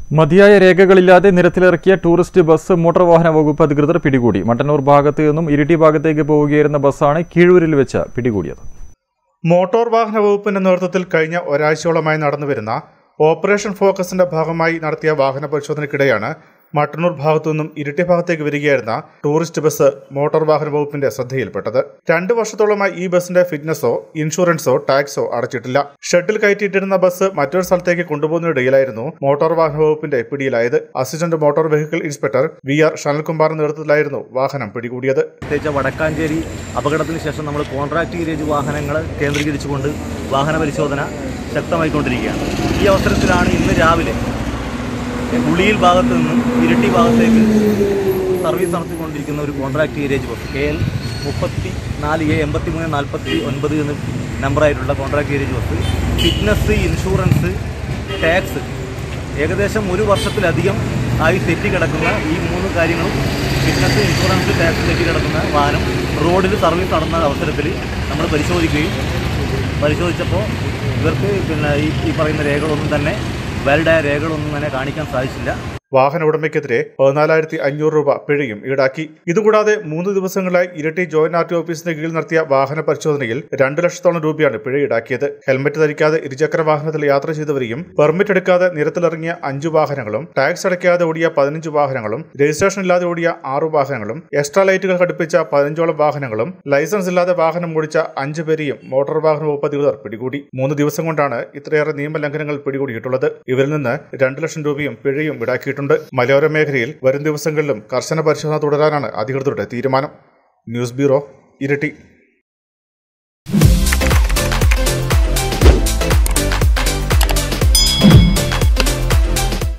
മതിയായ രേഖകളില്ലാതെ നിരത്തിലിറക്കിയ ടൂറിസ്റ്റ് ബസ് മോട്ടോർ വാഹന വകുപ്പ് അധികൃതർ പിടികൂടി മട്ടന്നൂർ ഭാഗത്ത് നിന്നും ഇരിട്ടി ഭാഗത്തേക്ക് പോവുകയായിരുന്ന ബസ്സാണ് കീഴൂരിൽ വെച്ച് പിടികൂടിയത് മോട്ടോർ വാഹന വകുപ്പിന്റെ നേതൃത്വത്തിൽ കഴിഞ്ഞ ഒരാഴ്ചയോളമായി നടന്നുവരുന്ന ഓപ്പറേഷൻ ഫോക്കസിന്റെ ഭാഗമായി നടത്തിയ വാഹന പരിശോധനയ്ക്കിടെയാണ് മട്ടന്നൂർ ഭാഗത്തു നിന്നും ഇരിട്ടി ഭാഗത്തേക്ക് വരികയായിരുന്ന ടൂറിസ്റ്റ് ബസ് മോട്ടോർ വാഹന വകുപ്പിന്റെ ശ്രദ്ധയിൽപ്പെട്ടത് രണ്ടു വർഷത്തോളമായി ഈ ബസിന്റെ ഫിറ്റ്നസോ ഇൻഷുറൻസോ ടാക്സോ അടച്ചിട്ടില്ല ഷെഡിൽ കയറ്റിയിട്ടിരുന്ന ബസ് മറ്റൊരു സ്ഥലത്തേക്ക് കൊണ്ടുപോകുന്നതിനിടയിലായിരുന്നു മോട്ടോർ വാഹന വകുപ്പിന്റെ പിടിയിലായത് assistant motor vehicle inspector V R ഷനൽകുമാറിന്റെ നേതൃത്വത്തിലായിരുന്നു വാഹനം പിടികൂടിയത് പ്രത്യേകിച്ച് വടക്കാഞ്ചേരി അപകടത്തിന് ശേഷം നമ്മൾ കോൺട്രാക്ട് ഗേരേജ് വാഹനങ്ങൾ കേന്ദ്രീകരിച്ചുകൊണ്ട് വാഹന പരിശോധന ശക്തമായിക്കൊണ്ടിരിക്കുകയാണ് ഈ അവസരത്തിലാണ് ഇന്ന് രാവിലെ ഉളിയിൽ ഭാഗത്ത് നിന്നും ഇരട്ടി ഭാഗത്തേക്ക് സർവീസ് നടത്തിക്കൊണ്ടിരിക്കുന്ന ഒരു contract carriage bus K L മുപ്പത്തി നാല് എ എൺപത്തി മൂന്ന് നാൽപ്പത്തി ഒൻപത് എന്ന് നമ്പറായിട്ടുള്ള contract carriage bus fitness insurance tax ഏകദേശം ഒരു വർഷത്തിലധികം ആയി തെറ്റി കിടക്കുന്ന ഈ മൂന്ന് കാര്യങ്ങളും ഫിറ്റ്നസ് ഇൻഷുറൻസ് ടാക്സ് തെറ്റി കിടക്കുന്ന വാഹനം റോഡിൽ സർവീസ് നടന്ന അവസരത്തിൽ നമ്മൾ പരിശോധിക്കുകയും പരിശോധിച്ചപ്പോൾ ഇവർക്ക് പിന്നെ ഈ ഈ പറയുന്ന രേഖകളൊന്നും തന്നെ വാലിഡായ രേഖകളൊന്നും തന്നെ കാണിക്കാൻ സാധിച്ചില്ല വാഹന ഉടമയ്ക്കെതിരെ പതിനാലായിരത്തി അഞ്ഞൂറ് രൂപ പിഴയും ഈടാക്കി ഇതുകൂടാതെ മൂന്ന് ദിവസങ്ങളായി ഇരട്ടി ജോയിന്റ് ആർ ടി ഓഫീസിന് കീഴിൽ നടത്തിയ വാഹന പരിശോധനയിൽ രണ്ട് ലക്ഷത്തോളം രൂപയാണ് പിഴ ഈടാക്കിയത് ഹെൽമറ്റ് ധരിക്കാതെ ഇരുചക്ര വാഹനത്തിൽ യാത്ര ചെയ്തവരെയും പെർമിറ്റ് എടുക്കാതെ നിരത്തിലിറങ്ങിയ അഞ്ചു വാഹനങ്ങളും ടാക്സ് അടയ്ക്കാതെ ഓടിയ പതിനഞ്ച് വാഹനങ്ങളും രജിസ്ട്രേഷൻ ഇല്ലാതെ ഓടിയ ആറു വാഹനങ്ങളും എക്സ്ട്രാ ലൈറ്റുകൾ ഘടിപ്പിച്ച പതിനഞ്ചോളം വാഹനങ്ങളും ലൈസൻസ് ഇല്ലാതെ വാഹനം ഓടിച്ച അഞ്ചു പേരെയും മോട്ടോർ വാഹന വകുപ്പ് അധികൃതർ പിടികൂടി മൂന്ന് ദിവസം കൊണ്ടാണ് ഇത്രയേറെ നിയമലംഘനങ്ങൾ പിടികൂടിയിട്ടുള്ളത് ഇവരിൽ നിന്ന് രണ്ട് ലക്ഷം രൂപയും പിഴയും ഈടാക്കിയിട്ടുണ്ട് മലയോര മേഖലയിൽ വരും ദിവസങ്ങളിലും കർശന പരിശോധന തുടരാനാണ് അധികൃതരുടെ തീരുമാനം ന്യൂസ് ബ്യൂറോ ഇരട്ടി